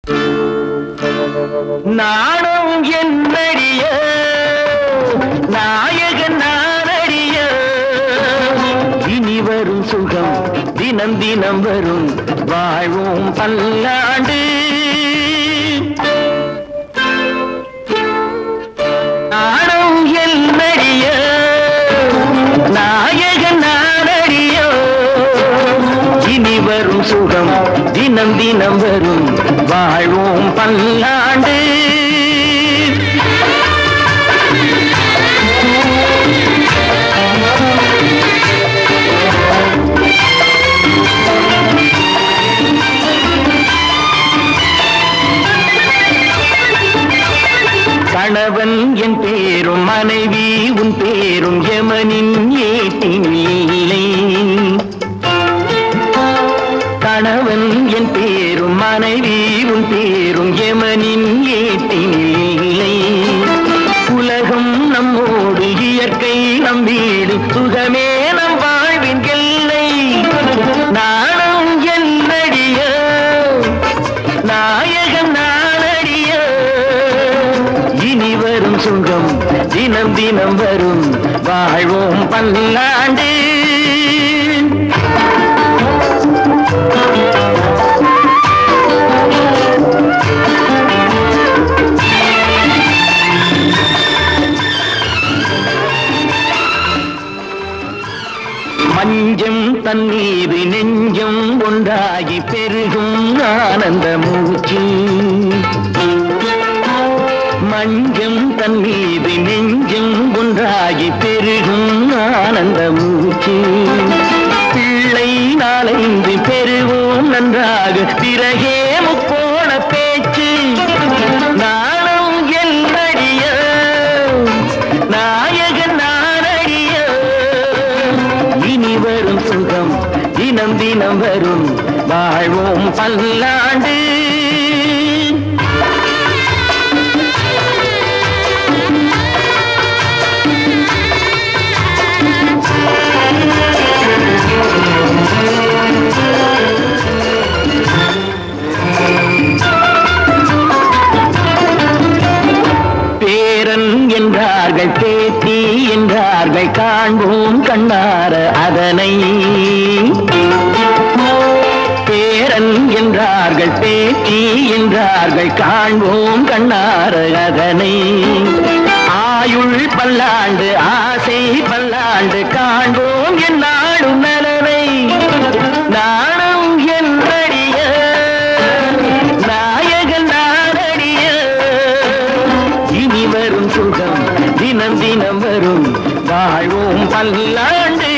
நாணம் என்னடிய நாயகன் நானடிய இனி வரும் சுகம் தினம் தினம் வரும் வாழ்வோம் பல்லாண்டு நாணம் என்னடிய நாயகன் நானடியோ இனி வரும் சுகம் தினம் தினம் வரும் வாழ்வோம் பல்லாண்டு கணவன் என் பேரும் மனைவி உன் பேரும் யமனின் ஏட்டினில்லை கணவன் என் பேரும் மனைவி உன் பேரும் யமனின் ஏட்டினில்லை உலகம் நம்மோடு இயற்கை நம் வீடு சுகமே நம் வாழ்வின் எல்லை நாணம் என்னடிய நாயகன் நாளடிய இனி வரும் சுகம் தினம் தினம் வரும் வாழ்வோம் பல்லாண்டு மஞ்சம் தண்ணீர் நெஞ்சம் ஒன்றாகி பெருகும் ஆனந்த மூச்சு மஞ்சம் தண்ணீர் நெஞ்சம் ஒன்றாகி பெருகும் ஆனந்த மூச்சு பிள்ளை நாளைந்து பெறுவோம் நன்றாக பிறகே முக்கோண பேச்சு நாளும் என்னடிய நாயகன் நானடிய இனி வரும் சுகம் தினம் தினம் வரும் வாழ்வோம் பல்லாண்டு பேரன் என்றார்கள் பேத்தி என்றார்கள் காண்போம் கண்ணார அதனை பேரன் என்றார்கள் பேத்தி என்றார்கள் காண்போம் கண்ணார அதனை ஆயுள் பல்லாண்டு ஆசை பல்லாண்டு காண்போம் என் நாடும் நலனை நாணம் என்னடிய நாயகன் நாடடிய இனி வரும் சுகம் தினம் தினம் வரும் வாழ்வோம் பல்லாண்டு